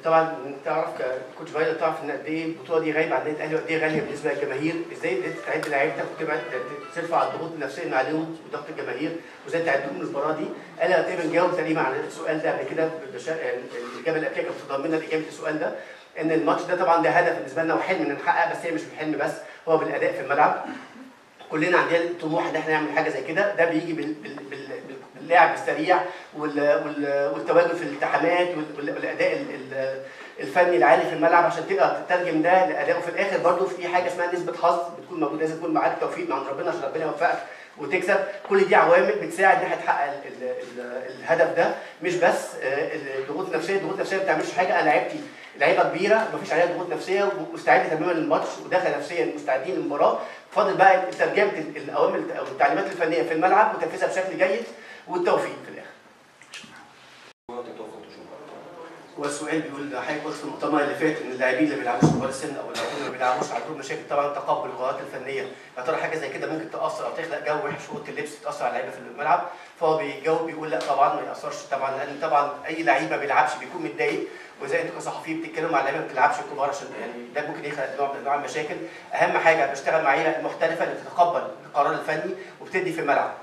طبعا تعرف كوتش فايلر تعرف ان قد ايه البطوله دي غايبه عن النادي الاهلي وقد ايه غاليه بالنسبه للجماهير ازاي قدرت تعد لعيبتك وتبعد ترفع الضغوط النفسيه من عليهم وضغط الجماهير وازاي تعدهم المباراه دي انا تقريبا جاوب تقريبا على السؤال ده قبل كده بشا- يعني الاجابه القبليه كانت متضمنه لاجابه السؤال ده ان الماتش ده طبعا ده هدف بالنسبه لنا وحلم ان نحقق بس هي مش بالحلم بس هو بالاداء في الملعب كلنا عندنا طموح ان احنا نعمل حاجه زي كده ده بيجي بال... بال... بال... بال- باللعب السريع وال... وال... والتواجد في الالتحامات وال... وال- والاداء ال... ال... الفني العالي في الملعب عشان تقدر تترجم ده لاداء وفي الاخر برضه في حاجه اسمها نسبه حظ بتكون موجوده لازم يكون معاك توفيق من عند ربنا عشان ربنا يوفقك وتكسب كل دي عوامل بتساعد ان احنا نحقق ال... ال... ال... الهدف ده مش بس آه، الضغوط النفسيه الضغوط النفسيه ما بتعملش حاجه انا لعبتي لعيبه كبيره مفيش عليها ضغوط نفسيه ومستعده تماما للماتش وداخله نفسيا مستعدين للمباراه فاضل بقى ترجمه ال- الاوامر او التعليمات الفنيه في الملعب وتنفيذها بشكل جيد والتوفيق في الاخر والسؤال بيقول ده حضرتك قلت في المؤتمر اللي فات ان اللاعبين اللي بيلعبوش كبار السن او اللاعبين اللي ما بيلعبوش عندهم مشاكل طبعا تقبل القرارات الفنيه يا ترى حاجه زي كده ممكن تاثر او تخلق جو وحش في اوضه اللبس تاثر على اللعيبه في الملعب فهو بيجاوب بيقول لا طبعا ما ياثرش طبعا لان طبعا اي لعيب ما بيلعبش بيكون متضايق وزي انتوا كصحفيين بتتكلموا مع اللعيبه ما بتلعبش الكبار عشان يعني ده ممكن يخلق نوع من انواع المشاكل اهم حاجه بشتغل مع لعيبه محترفه اللي بتتقبل القرار الفني وبتدي في الملعب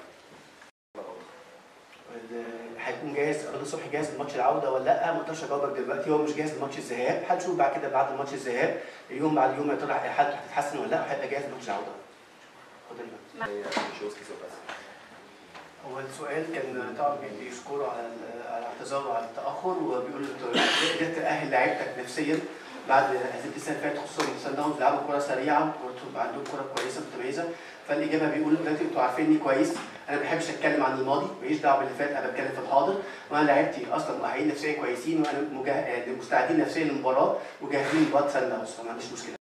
ال- هيكون جاهز رمضان صبحي جاهز لماتش العوده ولا لا ما اقدرش اجاوبك دلوقتي هو مش جاهز لماتش الذهاب هنشوف بعد كده بعد ماتش الذهاب يوم بعد يوم يا ترى حالته هتتحسن ولا لا وهيبقى جاهز لماتش العوده اتفضل يا فندم. هو السؤال كان طبعا بي- بيشكره على ال- على اعتذاره على التاخر وبيقول له انت قدرت تاهل لعيبتك نفسيا بعد هذه السنه اللي فاتت خصوصا سان داونز بيلعبوا كره سريعه وكرة- عندهم كره كويسه متميزه فالاجابه بيقول دلوقتي انتوا عارفيني كويس انا ما بحبش اتكلم عن الماضي ماليش دعوه باللي فات انا بتكلم في الحاضر وانا لعيبتي اصلا مؤهلين نفسيا كويسين وانا مجه... يعني مستعدين نفسيا للمباراه وجاهزين لمباراه سان داونز فما عنديش مشكله